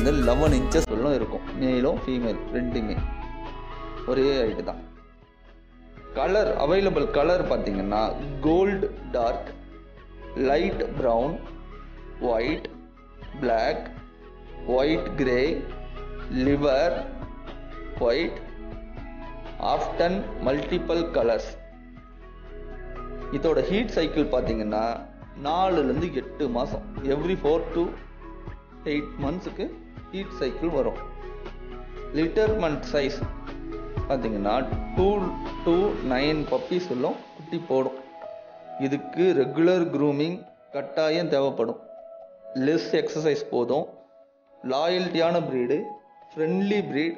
இன்ச்சஸ்லேருந்து eleven inches வரலும் இருக்கும் மேலும் ஃபீமேல் ரெண்டுமே ஒரே ஹைட்டு தான் கலர் அவைலபிள் கலர் பார்த்தீங்கன்னா gold dark light brown white black white grey liver white often multiple colours இதோட ஹீட் சைக்கிள் பார்த்தீங்கன்னா நாலுலேருந்து எட்டு மாதம் எவ்ரி ஃபோர் டு எயிட் மந்த்ஸுக்கு ஹீட் சைக்கிள் வரும் லிட்டர் மந்த் சைஸ் பார்த்தீங்கன்னா டூ டூ நைன் பப்பீஸ் எல்லாம் குட்டி போடும் இதுக்கு ரெகுலர் க்ரூமிங் கட்டாயம் தேவைப்படும் லெஸ் எக்ஸசைஸ் போதும் லாயல்ட்டியான breed friendly breed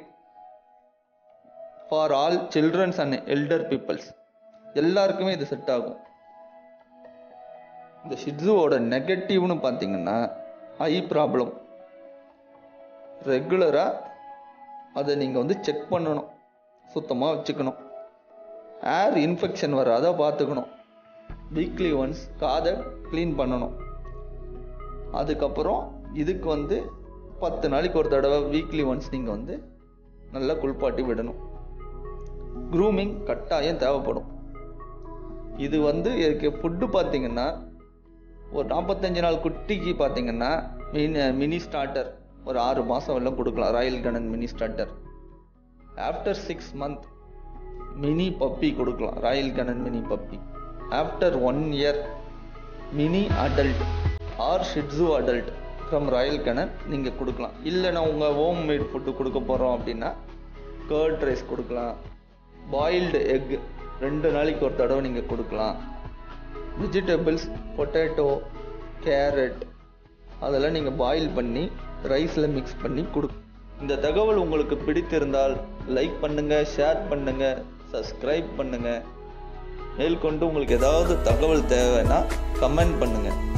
for all childrens and elder peoples எல்லாருக்குமே இது செட் ஆகும் இந்த ஷிட்ஸுவோட நெகட்டிவ்னு பார்த்தீங்கன்னா ஐ ப்ராப்ளம் ரெகுலராக அதை நீங்கள் வந்து செக் பண்ணணும் சுத்தமாக வச்சுக்கணும் ஏர் இன்ஃபெக்ஷன் வராத பார்த்துக்கணும் வீக்லி ஒன்ஸ் காதை க்ளீன் பண்ணணும் அதுக்கப்புறம் இதுக்கு வந்து பத்து நாளைக்கு ஒரு தடவை வீக்லி ஒன்ஸ் நீங்கள் வந்து நல்லா குளிப்பாட்டி விடணும் க்ரூமிங் கட்டாயம் தேவைப்படும் இது வந்து இதுக்கு ஃபுட்டு பார்த்தீங்கன்னா ஒரு நாற்பத்தஞ்சு நாள் குட்டிக்கு பார்த்தீங்கன்னா மினி மினி ஸ்டார்டர் ஒரு ஆறு மாதம் எல்லாம் கொடுக்கலாம் Royal Canin mini starter after six month mini puppy கொடுக்கலாம் Royal Canin mini puppy after one year mini adult or Shih Tzu adult from Royal Canin நீங்கள் கொடுக்கலாம் இல்லைன்னா உங்கள் ஹோம் மேட் ஃபுட்டு கொடுக்க போகிறோம் அப்படின்னா கர்ட் ரைஸ் கொடுக்கலாம் பாயில்டு எக் ரெண்டு நாளைக்கு ஒரு தடவை நீங்கள் கொடுக்கலாம் வெஜிடபிள்ஸ் பொட்டேட்டோ கேரட் அதெல்லாம் நீங்கள் பாயில் பண்ணி ரைஸில் மிக்ஸ் பண்ணி கொடு இந்த தகவல் உங்களுக்கு பிடித்திருந்தால் லைக் பண்ணுங்கள் ஷேர் பண்ணுங்கள் சப்ஸ்கிரைப் பண்ணுங்கள் மேற்கொண்டு உங்களுக்கு ஏதாவது தகவல் தேவைன்னா கமெண்ட் பண்ணுங்கள்